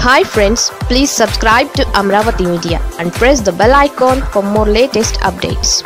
hi friends please subscribe to Amaravati media and press the bell icon for more latest updates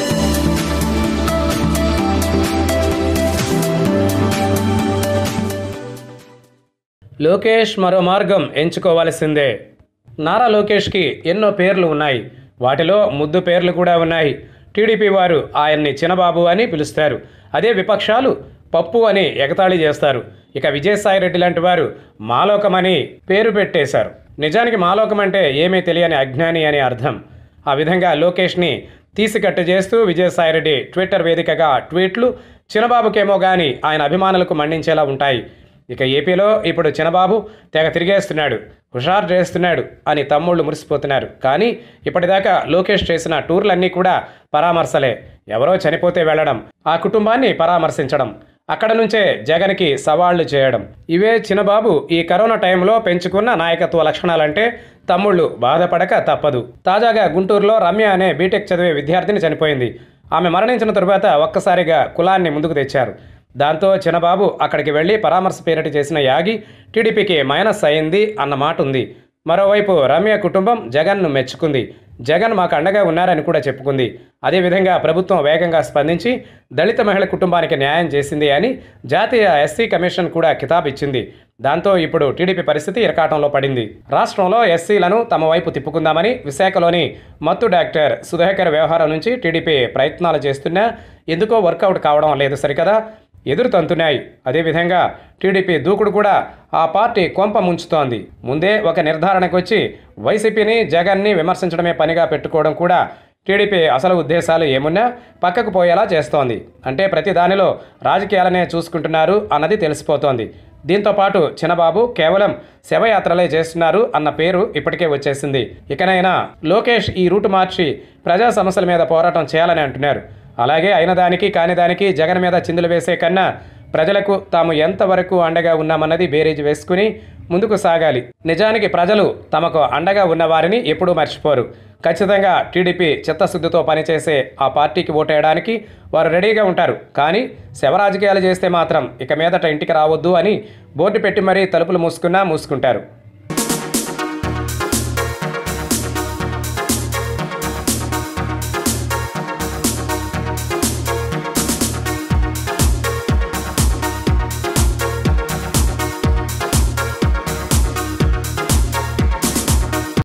Lokesh మరో మార్గం ఎంచుకోవాల్సిందే నారా లోకేష్కి ఎన్నో పేర్లు ఉన్నాయి వాటిలో ముద్దు పేర్లు కూడా ఉన్నాయి టీడీపీ వారు ఆయన్ని చిన్నబాబు అని పిలుస్తారు అదే విపక్షాలు పప్పు అని ఎగతాళి చేస్తారు ఇక విజయసాయిరెడ్డి లాంటి వారు మాలోకమని పేరు పెట్టేశారు నిజానికి మాలోకం అంటే ఏమీ తెలియని అజ్ఞాని అని అర్థం ఆ విధంగా లోకేష్ని తీసికట్టు చేస్తూ విజయసాయిరెడ్డి ట్విట్టర్ వేదికగా ట్వీట్లు చిన్నబాబుకేమో గాని ఆయన అభిమానులకు మండించేలా ఉంటాయి ఇక ఏపీలో ఇప్పుడు చిన్నబాబు తెగ తిరిగేస్తున్నాడు హుషారు చేస్తున్నాడు అని తమ్ముళ్ళు మురిసిపోతున్నారు కానీ ఇప్పటిదాకా లోకేష్ చేసిన టూర్లన్నీ కూడా పరామర్శలే ఎవరో చనిపోతే వెళ్ళడం ఆ కుటుంబాన్ని పరామర్శించడం అక్కడ నుంచే జగన్కి సవాళ్లు చేయడం ఇవే చిన్నబాబు ఈ కరోనా టైంలో పెంచుకున్న నాయకత్వ లక్షణాలంటే తమ్ముళ్ళు బాధపడక తప్పదు తాజాగా గుంటూరులో రమ్య అనే బీటెక్ చదివే విద్యార్థిని చనిపోయింది ఆమె మరణించిన తరువాత ఒక్కసారిగా కులాన్ని ముందుకు తెచ్చారు దాంతో చిన్నబాబు అక్కడికి వెళ్ళి పరామర్శ పేరిట చేసిన యాగి టీడీపీకి మైనస్ అయింది అన్న మాట ఉంది మరోవైపు రమ్య కుటుంబం జగన్ను మెచ్చుకుంది జగన్ మాకు అండగా ఉన్నారని కూడా చెప్పుకుంది అదేవిధంగా ప్రభుత్వం వేగంగా స్పందించి దళిత మహిళ కుటుంబానికి న్యాయం చేసింది అని జాతీయ ఎస్సీ కమిషన్ కూడా కితాబ్ ఇచ్చింది దాంతో ఇప్పుడు టీడీపీ పరిస్థితి ఇరకాటంలో పడింది రాష్ట్రంలో ఎస్సీలను తమ వైపు తిప్పుకుందామని విశాఖలోని మత్తు డాక్టర్ సుధాకర్ వ్యవహారం నుంచి టీడీపీ ప్రయత్నాలు చేస్తున్నా ఎందుకో వర్కౌట్ కావడం లేదు సరికదా ఎదురు తంతున్నాయి అదేవిధంగా టీడీపీ దూకుడు కూడా ఆ పార్టీ కొంప ముంచుతోంది ముందే ఒక నిర్ధారణకు వచ్చి వైసీపీని జగన్ని విమర్శించడమే పనిగా పెట్టుకోవడం కూడా టీడీపీ అసలు ఉద్దేశాలు ఏమున్నా పక్కకు పోయేలా చేస్తోంది అంటే ప్రతి దానిలో రాజకీయాలనే చూసుకుంటున్నారు అన్నది తెలిసిపోతోంది దీంతో పాటు చిన్నబాబు కేవలం శవయాత్రలే చేస్తున్నారు అన్న పేరు ఇప్పటికే వచ్చేసింది ఇకనైనా లోకేష్ ఈ రూటు మార్చి ప్రజా సమస్యల మీద పోరాటం చేయాలని అంటున్నారు అలాగే అయిన దానికి కాని దానికి జగన్ మీద చిందులు వేసే కన్నా ప్రజలకు తాము ఎంతవరకు అండగా ఉన్నామన్నది బేరీజ్ వేసుకుని ముందుకు సాగాలి నిజానికి ప్రజలు తమకు అండగా ఉన్న వారిని ఎప్పుడూ మర్చిపోరు ఖచ్చితంగా టీడీపీ చిత్తశుద్ధితో పనిచేసే ఆ పార్టీకి ఓటేయడానికి వారు రెడీగా ఉంటారు కానీ శవరాజకీయాలు చేస్తే మాత్రం ఇక మీదట ఇంటికి రావద్దు అని బోర్డు పెట్టి మరీ తలుపులు మూసుకున్నా మూసుకుంటారు